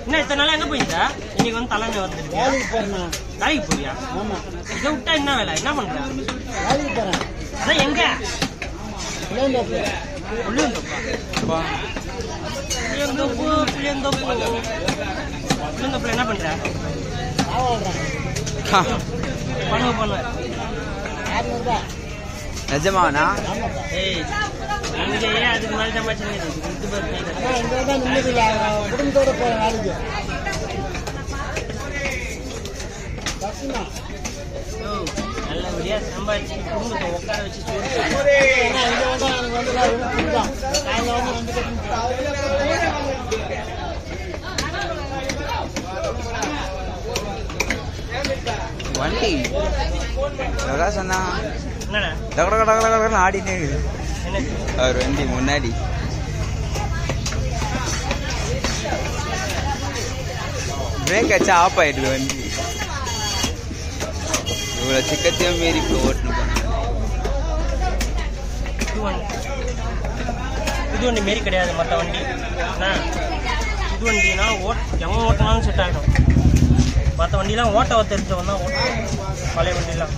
என்ன இத்தனை நாள் எங்க போயிருந்தா இன்னைக்கு வந்து தலைமை வந்துருக்கியா வேலைக்கு போறேண்ணா வேலைக்கு போறியா ஆமா இதை விட்டா என்ன வேலை என்ன பண்ற வேலைக்கு போறேன் அதான் எங்க புளியந்தோப்பு புளியந்தோப்பா புளியந்தோப்பு புளியந்தோப்பு புளியந்தோப்புல என்ன பண்ற ஆவாடுறேன் பண்ணுவ பண்ணுவ ஆறுநூறுபா நிஜமாண்ணா ஆமாப்பா ஏய் நீங்க ஏன் அதுக்கு மேல சம்பாதிச்சு இது பாரு நீ தான். ஆனால் இந்த தான் நிம்மதி இல்லை குடும்பத்தோட போகிறேன் வேலைக்கு கஷ்டம் ஓ, நல்லபடியா சம்பாதிச்சு குடும்பத்தை உட்கார வச்சு சோறு ஏன்னா இங்கே வந்து எனக்கு வந்து எல்லாம் தான் காலையில் வந்து வந்து கட்டிட்டு வண்டி அதான் சொன்னா என்னடா டக டக டக டக ஆடினே இருக்குது என்ன அவர் வண்டி முன்னாடி பிரேக் அடிச்சா ஆஃப் ஆயிடுது வண்டி இவ்வளோ சிக்கத்தையும் மீறி இப்போ ஓட்டணும் இது வண்டி இது வண்டி மாரி கிடையாது மற்ற வண்டி என்ன இது வண்டினா ஓட் எவன் ஓட்டினாலும் செட் ஆகிடும் மற்ற வண்டிலாம் ஓட்ட தெரிஞ்சவன் தான் ஓட்டும் பழைய வண்டிலாம்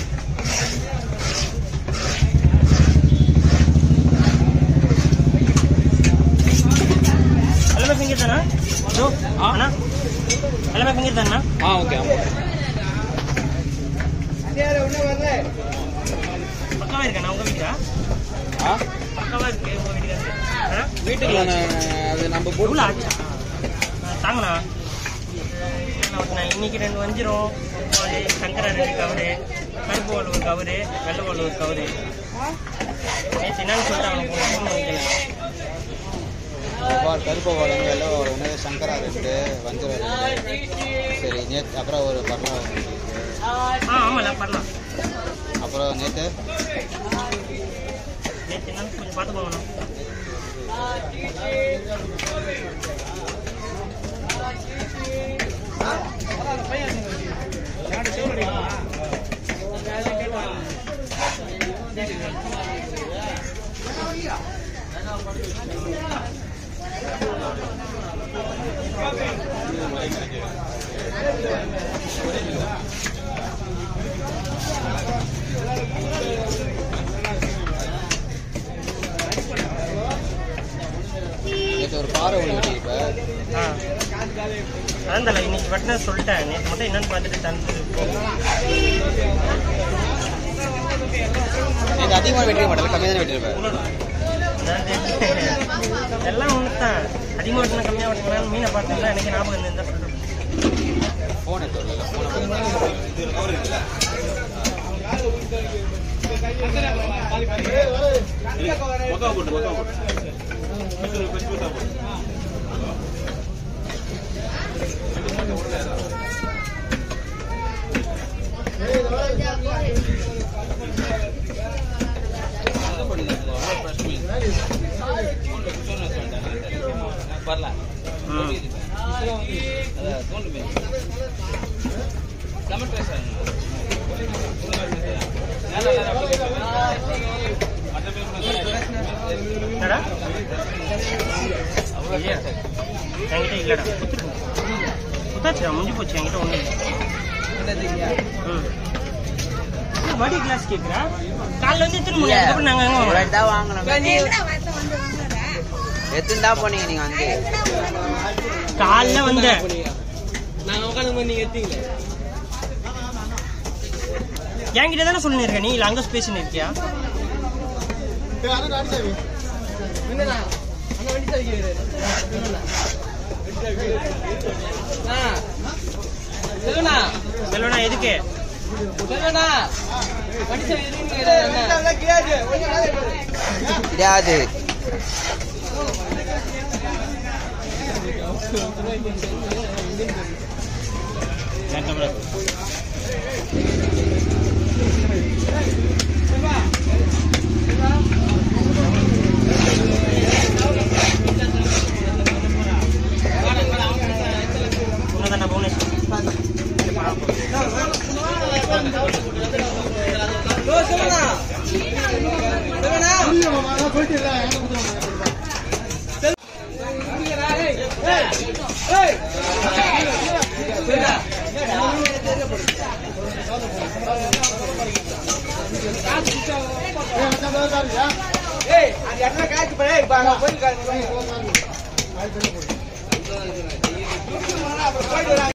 எல்லாமே ஃபிங்கர் தானே ஜோ அண்ணா எல்லாமே ஃபிங்கர் தானே ஆ ஓகே ஆமாம் பக்கமாக இருக்கா உங்கள் வீட்டா ஆ பக்கமாக இருக்கு உங்கள் வீட்டுக்கு அண்ணா வீட்டுக்கு அது நம்ம எவ்வளோ ஆச்சா தாங்கண்ணா நான் இன்னைக்கு ரெண்டு வஞ்சிரம் ஒரு சங்கரா ரெண்டு கவரு கருப்பு வால் ஒரு கவரு வெள்ளை வால் ஒரு கவரு நேற்று என்னன்னு சொல்லிட்டு அவனுக்கு ஃபோன் பண்ணிக்கலாம் கருப்பு வளம் வெள்ளை வளம் சங்கரா ரெண்டு வஞ்சரம் ரெண்டு சரி நேற்று அப்புறம் ஒரு பர்ணம் ஆ ஆமாம்ல பண்ணலாம் அப்புறம் நேற்று நேற்று என்னன்னு கொஞ்சம் பார்த்துக்கோங்கண்ணா நேற்று ஒரு பாறை ஒன்று வெட்டியிருப்பேன் ஆ அதான் தல இன்னைக்கு வெட்டினா சொல்லிட்டேன் நேற்று மட்டும் என்னன்னு பார்த்துட்டு தந்து நேற்று அதிகமாக வெட்டிருக்க மாட்டேன் கம்மியாக தான் வெட்டியிருப்பேன் எல்லாம் ஒன்று தான் அதிகமாக வெட்டினா கம்மியாக வெட்டினா மீனை பார்த்தீங்கன்னா எனக்கு ஞாபகம் இருந்தா சொல்கிறேன் ஃபோன் எடுத்து வரல ஃபோனை என்னடா இல்லையா? என்கிட்ட இல்லடா குத்துட்டு குத்தாச்சுடா முடிஞ்சு போச்சு என்கிட்ட ஒண்ணு ம் என்ன வடி கிளாஸ் கேக்குறா காலைல வந்து எடுத்துட்டு முடியாது அதுக்கப்புறம் நாங்க எங்க வாங்கலாம்? தான் வாங்கணும் எத்தனை தான் போனீங்க நீங்க வந்து காலைல வந்தேன் என்கிட்ட தானே சொல்லிருக்க நீ இல்ல அங்க ஸ்பேஸ் இருக்கியா செல்வனா எதுக்கு கிடையாது உன்னதான புவனேஸ்வர் போயிட்டு இல்லை எங்கே கொடுத்துருவாங்க மச்சான், இதோ இருக்காருயா. ஏய் அது என்ன காய்ச்சி போய் இப்ப அங்க போய் இதோ இருக்காரு. அது தெரியும் போகுது. போயிட்டு